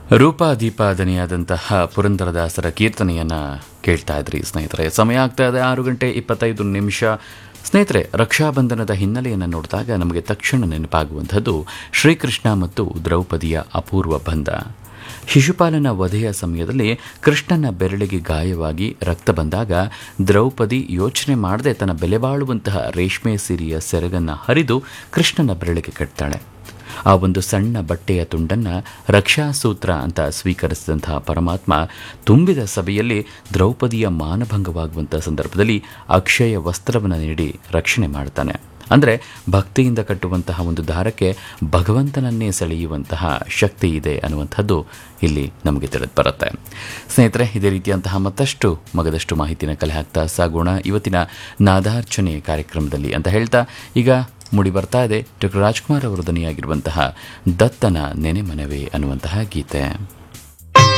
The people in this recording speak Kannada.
ರೂಪ ದೀಪ ದನಿಯಾದಂತಹ ಪುರಂದರದಾಸರ ಕೀರ್ತನೆಯನ್ನ ಕೇಳ್ತಾ ಇದ್ರಿ ಸ್ನೇಹಿತರೆ ಸಮಯ ಆಗ್ತಾ ಇದೆ ಆರು ಗಂಟೆ ಇಪ್ಪತ್ತೈದು ನಿಮಿಷ ಸ್ನೇಹಿತರೆ ರಕ್ಷಾಬಂಧನದ ಹಿನ್ನೆಲೆಯನ್ನು ನೋಡಿದಾಗ ನಮಗೆ ತಕ್ಷಣ ನೆನಪಾಗುವಂಥದ್ದು ಶ್ರೀಕೃಷ್ಣ ಮತ್ತು ದ್ರೌಪದಿಯ ಅಪೂರ್ವ ಬಂಧ ಶಿಶುಪಾಲನ ವಧೆಯ ಸಮಯದಲ್ಲಿ ಕೃಷ್ಣನ ಬೆರಳಿಗೆ ಗಾಯವಾಗಿ ರಕ್ತ ಬಂದಾಗ ದ್ರೌಪದಿ ಯೋಚನೆ ಮಾಡದೆ ತನ್ನ ಬೆಲೆ ಬಾಳುವಂತಹ ರೇಷ್ಮೆ ಸಿರಿಯ ಸೆರಗನ್ನು ಹರಿದು ಕೃಷ್ಣನ ಬೆರಳಿಗೆ ಕಟ್ತಾಳೆ ಆ ಒಂದು ಸಣ್ಣ ಬಟ್ಟೆಯ ತುಂಡನ್ನು ರಕ್ಷಾಸೂತ್ರ ಅಂತ ಸ್ವೀಕರಿಸಿದಂತಹ ಪರಮಾತ್ಮ ತುಂಬಿದ ಸಭೆಯಲ್ಲಿ ದ್ರೌಪದಿಯ ಮಾನಭಂಗವಾಗುವಂಥ ಸಂದರ್ಭದಲ್ಲಿ ಅಕ್ಷಯ ವಸ್ತ್ರವನ್ನು ನೀಡಿ ರಕ್ಷಣೆ ಮಾಡ್ತಾನೆ ಅಂದರೆ ಭಕ್ತಿಯಿಂದ ಕಟ್ಟುವಂತಹ ಒಂದು ದಾರಕ್ಕೆ ಭಗವಂತನನ್ನೇ ಸೆಳೆಯುವಂತಹ ಶಕ್ತಿ ಇದೆ ಅನ್ನುವಂಥದ್ದು ಇಲ್ಲಿ ನಮಗೆ ತಿಳಿದು ಬರುತ್ತೆ ಸ್ನೇಹಿತರೆ ಇದೇ ರೀತಿಯಂತಹ ಮತ್ತಷ್ಟು ಮಗದಷ್ಟು ಮಾಹಿತಿನ ಕಲೆ ಹಾಕ್ತಾ ಸಾಗೋಣ ಇವತ್ತಿನ ನಾದಾರ್ಚನೆ ಕಾರ್ಯಕ್ರಮದಲ್ಲಿ ಅಂತ ಹೇಳ್ತಾ ಈಗ ಮೂಡಿ ಬರ್ತಾ ಇದೆ ಡಾಕ್ಟರ್ ರಾಜ್ಕುಮಾರ್ ಅವರ ದನಿಯಾಗಿರುವಂತಹ ದತ್ತನ ನೆನೆ ಮನವೇ ಅನ್ನುವಂತಹ ಗೀತೆ